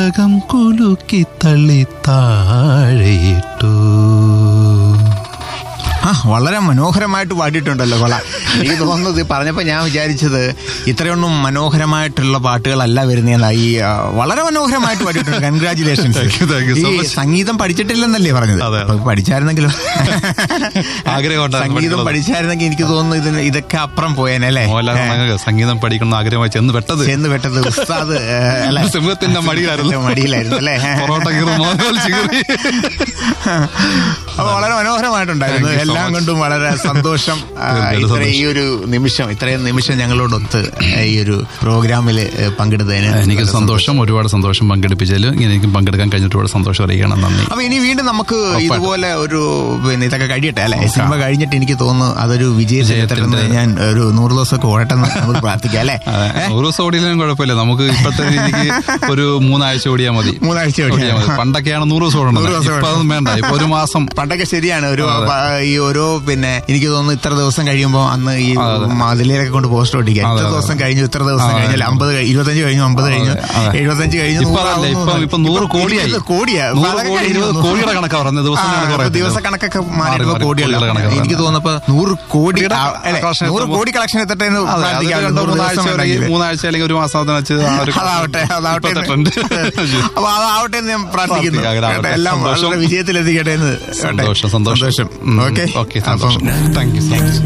പുസ്തകം കുലുക്കി തള്ളി താഴെയിട്ടു ആ വളരെ മനോഹരമായിട്ട് പാടിയിട്ടുണ്ടല്ലോ കൊള എനിക്ക് തോന്നുന്നത് പറഞ്ഞപ്പോൾ ഞാൻ വിചാരിച്ചത് ഇത്രയൊന്നും മനോഹരമായിട്ടുള്ള പാട്ടുകളല്ല വരുന്നതെന്നാ ഈ ആ, വളരെ മനോഹരമായിട്ട് പാടിയിട്ടുണ്ട് congratulations Thank you, thank you so ഈ much. സംഗീതം പഠിച്ചിട്ടില്ലെന്നല്ലേ പറഞ്ഞത് അതെ, അതെ. അപ്പൊ പഠിച്ചായിരുന്നെങ്കിലും ആഗ്രഹം ഉണ്ടായിരുന്നു സംഗീതം പഠിക്കുന്നത്. പഠിച്ചായിരുന്നെങ്കിൽ എനിക്ക് തോന്നുന്നു ഇതിന് ഇതൊക്കെ അപ്പുറം പോയേനല്ലേ മോഹൻലാൽ ഞങ്ങൾക്ക് സംഗീതം പഠിക്കണം ആഗ്രഹമായി ചെന്ന് പെട്ടത് ചെന്ന് പെട്ടത് ഉസ്താദ് ഏ, അല്ല, സിംഹത്തിന്റെ മടിയിലായിരുന്നു മടിയിലായിരുന്നു അല്ലേ പൊറോട്ട കീറും മോഹൻലാൽ ചികറി അപ്പൊ വളരെ മനോഹരമായിട്ടുണ്ടായിരുന്നു Thank you so എല്ലാം much. കൊണ്ടും വളരെ സന്തോഷം ആ, തീർച്ചയായിട്ടും ഇത്ര ഈ സന്തോഷം. ഒരു നിമിഷം ഇത്രയും നിമിഷം ഞങ്ങളോടൊത്ത് ഈ ഒരു പ്രോഗ്രാമിൽ പങ്കെടുത്തതിന് എനിക്ക് വളരെ സന്തോഷം ഒരുപാട് സന്തോഷം പങ്കെടുപ്പിച്ചതിൽ ഇങ്ങനെ എനിക്ക് പങ്കെടുക്കാൻ കഴിഞ്ഞിട്ട് ഒരുപാട് സന്തോഷം അറിയിക്കണം നന്ദി അപ്പൊ ഇനി വീണ്ടും നമുക്ക് ഇതുപോലെ ഒരു പിന്നെ ഇതൊക്കെ കഴിയട്ടെ അല്ലെ സിനിമ കഴിഞ്ഞിട്ട് എനിക്ക് തോന്നുന്നു അതൊരു വിജയത്തിലെത്തട്ടെന്ന് ഞാൻ ഒരു നൂറ് ദിവസമൊക്കെ ഓടട്ടെന്ന് നമുക്ക് പ്രാർത്ഥിക്കാം അല്ലെ അതെ. ഒരു ദിവസം ഓടിയില്ലെങ്കിലും കുഴപ്പമില്ല നമുക്ക് ഇപ്പോഴത്തെ രീതിക്ക് ഒരു മൂന്നാഴ്ച ഓടിയാൽ മതി മൂന്നാഴ്ച ഓടിയാൽ ഓടിയാൽ മതി പണ്ടൊക്കെയാണ് നൂറ് ദിവസം ഓടണം നൂറ് ദിവസം ഇപ്പൊ അതൊന്നും വേണ്ട ഇപ്പൊ ഒരു മാസം പണ്ടൊക്കെ ശരിയാണ് ഒരു പ- ഈ ഓരോ പിന്നെ എനിക്ക് തോന്നുന്നു ഇത്ര ദിവസം കഴിയുമ്പോൾ അന്ന് ഈ മതിലൊക്കെ കൊണ്ട് പോസ്റ്റർ ഒട്ടിക്കുക ഇത്ര ദിവസം കഴിഞ്ഞു ഇത്ര ദിവസം കഴിഞ്ഞാൽ അമ്പത് കഴി- ഇരുപത്തഞ്ച് കഴിഞ്ഞു അമ്പത് കഴിഞ്ഞു അതെ. എഴുപത്തഞ്ച് കഴിഞ്ഞു ഇപ്പൊ നൂറാവുന്നു. അതല്ല, ഇപ്പൊ- ഇപ്പൊ നൂറ് ഇപ്പൊ കോടിയായി. ഇരുപത് കോടിയാ നൂറ് അതൊക്കെ കോടി, കഴിഞ്ഞു. ഇരുപത് കോടിയുടെ കണക്കാ പറയുന്നത്. ദിവസം ആ, കണക്ക് പറയത്തില്ല. ദിവസ കണക്കൊക്കെ മാറി, മാറിയപ്പോ മാറി, കോടിയല്ല കോടിയുടെ കണക്കാ എനിക്ക് പറയുന്നത്. തോന്നുന്നപ്പോ നൂറ് കോടി കോടിയുടെ ആ, അല്ലെ, collection നൂറ് എത്തുമ്പോ- കോടി കളക്ഷൻ എത്തട്ടെ എന്ന് അതെ അത് പ്രാർത്ഥിക്കാം. രണ്ടോ നൂറ് മൂന്നാഴ്ച ദിവസം അല്ലെങ്കിൽ വേണ്ടെങ്കില്. മൂന്നാഴ്ച അല്ലെങ്കിൽ ഒരു മാസത്തിന് വെച്ച് ആ ഒരു അതാവട്ടെ അതാവട്ടെ ഇപ്പോഴത്തെ ട്രെൻഡ് അപ്പൊ അതാവട്ടെ എന്ന് ഞാൻ പ്രാർത്ഥിക്കുന്നു പ്രാർത്ഥിക്കാം, അങ്ങനെ കേട്ടോ, ആവട്ടെ. എല്ലാം സന്തോഷം. വളരെ വിജയത്തിലെത്തിക്കട്ടെ എന്ന് കേട്ടെ. സന്തോഷം സന്തോഷം ഓക്കെ ഓക്കെ സന്തോഷം താങ്ക് യു